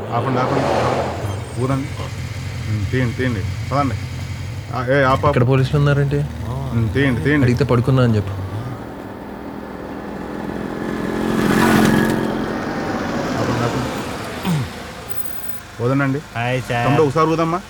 ఆపండి ఆపండి ఊదండి ఉమ్, తీయండి తీయండి పదండి ఆ, ఏ ఆప ఇక్కడ పోలీసులు ఉన్నారంటే తీయండి తీయండి అడిగితే పడుకున్నా అని చెప్పు ఆపండి ఆపండి వదనండి హాయ్ సార్ తమ్ముడు ఒకసారి ఊదమ్మా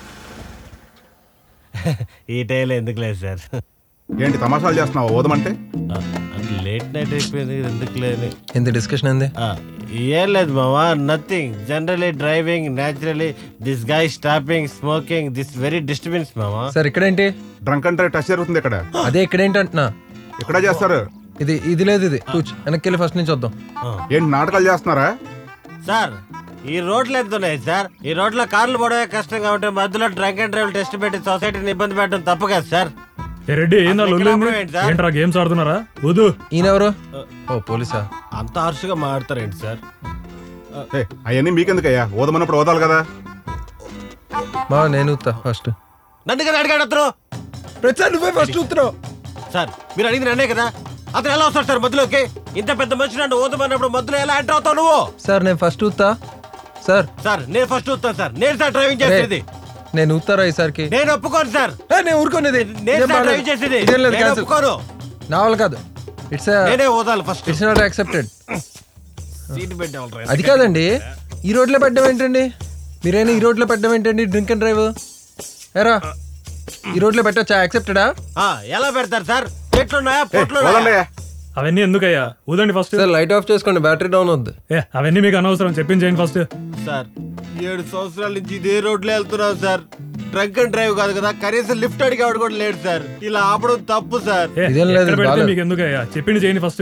ఈ టైంలో ఎందుకు లేదు సార్ ఏంటి తమాషాలు చేస్తున్నావు ఊదమంటే లేట్ నైట్ అయిపోయింది ఎందుకు లేదు ఎంత డిస్కషన్ అయింది ఏం లేదు మామా nothing generally driving naturally this guy stopping smoking this very disturbance మామా సార్ ఇక్కడేంటి డ్రంక్ అంటే టచ్ జరుగుతుంది ఇక్కడ అదే ఇక్కడేంటి అంటున్నా ఇక్కడ చేస్తారు ఇది ఇది లేదు ఇది కూర్చో వెనక్కి వెళ్ళి ఫస్ట్ నుంచి వద్దాం ఏంటి నాటకాలు చేస్తున్నారా సార్ ఈ రోడ్లు ఎంత ఉన్నాయి సార్ ఈ రోడ్లో కార్లు పోవడమే కష్టంగా ఉంటే మధ్యలో డ్రంక్ అండ్ డ్రైవ్ టెస్ట్ పెట్టి సొసైటీని ఇబ్బంది పెట్టడం తప్పు కదా సార్ ఏ రెడ్డి ఏందా అసలు లొల్లి ఇక్కడ ఏంటి సార్? ఏంట్రా గేమ్స్ ఆడుతున్నారా వద్దు ఈయన ఎవరు ఓ పోలీసా అంత హర్షగా మాట్లాడతారేంటి సార్ ఏ అవన్నీ మీకెందుకయ్యా ఊదమన్నప్పుడు ఓదాలి కదా మా నేను ఊతా ఫస్ట్ నన్ను కదా అడిగాడు అతను ప్రతిసారి నువ్వే ఫస్ట్ ఊతున్నావు సార్ మీరు అడిగింది నన్నే కదా అతను ఎలా వస్తాడు సార్ మధ్యలోకి ఇంత పెద్ద మనిషి నన్ను ఓదమన్నప్పుడు మధ్యలో ఎలా ఎంటర్ అవుతావు నువ్వు సార్ నేను ఫస్ట్ ఊతా సార్ సార్ నేను ఫస్ట్ చూస్తాను సార్ నేను సార్ డ్రైవింగ్ రే, చేసేది నేను ఊతారా ఈసారికి నేను ఒప్పుకోను సార్ ఏ, నేను ఊరుకోనేది నేను ఇదేం సార్ బాలేదు. డ్రైవ్ చేసేది ఇదేం లేదు నేను cancel. ఒప్పుకోను నా వల్ల కాదు ఇట్స్ నేనే ఓదాలి first it's not accepted seat పెట్టాలి అది కాదండి ఈ రోడ్లో పెట్టడం ఏంటండి మీరైనా ఈ రోడ్లో పెట్టడం ఏంటండి డ్రింక్ అండ్ డ్రైవ్ ఎరా ఈ రోడ్లో పెట్టచ్చా యాక్సెప్టెడా ఎలా పెడతారు సార్ చెట్లున్నాయా ఏ, పొట్లు వదలండి అవన్నీ ఎందుకయ్యా ఊదండి ఫస్ట్ సార్ లైట్ ఆఫ్ చేసుకోండి బ్యాటరీ డౌన్ అవుద్ది ఏ అవన్నీ మీకు అనవసరం చెప్పించేయండి ఫస్ట్ సార్ ఏడు సంవత్సరాల నుంచి ఇదే రోడ్లో వెళ్తున్నాం సార్ డ్రంక్ అండ్ డ్రైవ్ కాదు కదా కనీసం లిఫ్ట్ అడిగేవాడు కూడా లేడు సార్ ఇలా ఆపడం తప్పు సార్ ఏ, ఇదేం లేదు, ఎక్కడ పెడితే బాలేదు. మీకు ఎందుకయ్యా చెప్పింది చేయండి ఫస్ట్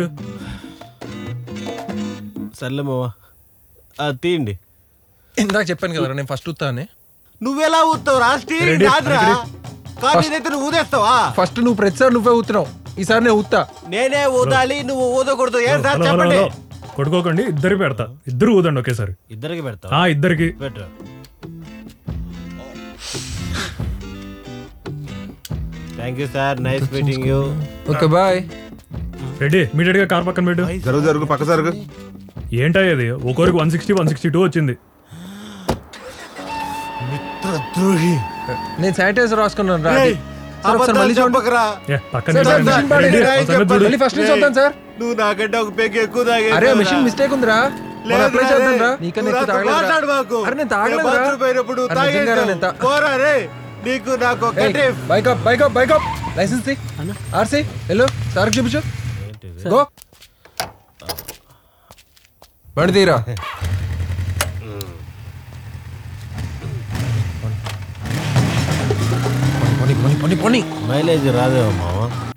సర్లే మావా అది తీయండి ఇందాక చెప్పాను కదా నేను ఫస్ట్ ఊతా అని నువ్వెలా ఊతావు రా స్టీరింగ్ Ready? కాదురా Ready? కానీ ఇదైతే నువ్వు ఊదేస్తావా ఫస్ట్ నువ్వు ప్రతిసారి నువ్వే ఊతున్నావు ఈసారి నేను ఊతా నేనే ఊదాలి నువ్వు ఊదకూడదు ఏం సార్ హలో, హలో, చెప్పండి హలో. కొట్టుకోకండి ఇద్దరికి పెడతా ఇద్దరు ఊదండి ఒకేసారి ఇద్దరికి పెడతావు ఆ ఇద్దరికి పెట్టు thank you sir nice meeting you okay bye ready ఇమీడియట్ గా కార్ పక్కన పెట్టు జరుగు జరుగు పక్క జరుగు ఏంటా ఇది ఒక్కొరికి one sixty one sixty two వచ్చింది ద్రోహి నేను శానిటైజర్ రాసుకున్నాను రా అది. సార్ ఒకసారి అబద్ధాలు మళ్ళీ చూడండి చెప్పకురా ఏ పక్కన సార్, సార్, పెట్టండి. మిషన్ పాడండి. రెడీ? రాయ్ ఒకసారి చెప్పండి. చూడు. మళ్ళీ ఫస్ట్ నుంచి వద్దాం సార్ నువ్వు నాకంటే ఒక పెగ్ ఎక్కువ తాగేసావురా. అరే మిషన్ మిస్టేక్ ఉందిరా మనం లేదురా అప్లై చేద్దాం రా రే. నీకన్నా నువ్వు ఎక్కువ నాతో మాట్లాడు తాగలేదురా మాకు. అరే నేను నేను తాగలేదురా బాత్రూమ్ పోయినప్పుడు అరే నిజంగారా తాగేసావు. నేను తా- పోరా రే నీకు నాకు ఒక ఏయ్, tip. Bike up bike up bike up license తీ ఆర్సీ హలో సార్ చూపించు గో బండి తీరా పోనీ పోనీ పోనీ పోనీ మైలేజ్ రాదేమో మామ